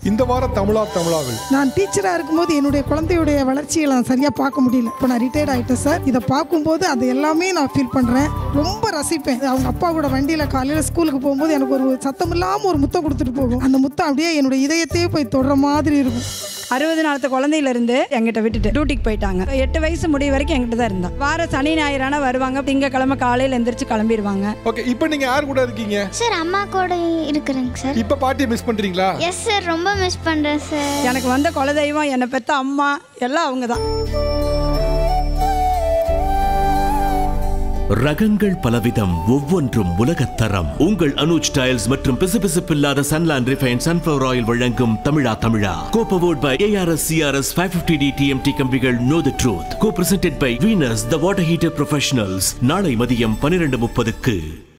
இந்த வார தமிழா தமிழாவில் நான் டீச்சராக இருக்கும்போது என்னுடைய குழந்தையுடைய வளர்ச்சியை நான் சரியாக பார்க்க முடியல இப்போ நான் ரிட்டையர்ட் ஆகிட்டேன் சார் இதை பார்க்கும்போது அது எல்லாமே நான் ஃபீல் பண்ணுறேன் ரொம்ப ரசிப்பேன் அவங்க அப்பா கூட வண்டியில் காலையில் ஸ்கூலுக்கு போகும்போது எனக்கு ஒரு சத்தம் இல்லாமல் ஒரு முத்தம் கொடுத்துட்டு போகும் அந்த முத்தம் அப்படியே என்னுடைய இதயத்தையே போய் தொடுற மாதிரி இருக்கும் அறுபது நாளத்து குழந்தையில இருந்து எங்கிட்ட விட்டுட்டு டியூட்டிக்கு போயிட்டாங்க எட்டு வயசு முடிய வரைக்கும் எங்கிட்ட தான் இருந்தான் வார சனி ஞாயிறான வருவாங்க திங்கக்கிழமை காலையில் எந்திரிச்சு கிளம்பிடுவாங்க ஓகே இப்போ நீங்க யார் கூட இருக்கீங்க சார் அம்மா கூட இருக்கிறேங்க சார் இப்ப பாட்டியை மிஸ் பண்றீங்களா எஸ் சார் ரொம்ப மிஸ் பண்ணுறேன் சார் எனக்கு வந்த குலதெய்வம் என்னை பெத்த அம்மா எல்லாம் அவங்க தான் ரகங்கள் பலவிதம் ஒவ்வொன்றும் உலகத்தரம் உங்கள் அனுஜ் டைல்ஸ் மற்றும் பிசுபிசுப்பில்லாத சன்லாண்ட் ரிஃபைன் சன்ஃபிளவர் ஆயில் வழங்கும் தமிழா தமிழா கோபவோட் by ARS CRS five fifty D TMT கம்பிகள் know the truth co presented by Venus the water heater professionals நாளை மதியம் பன்னிரண்டு முப்பதுக்கு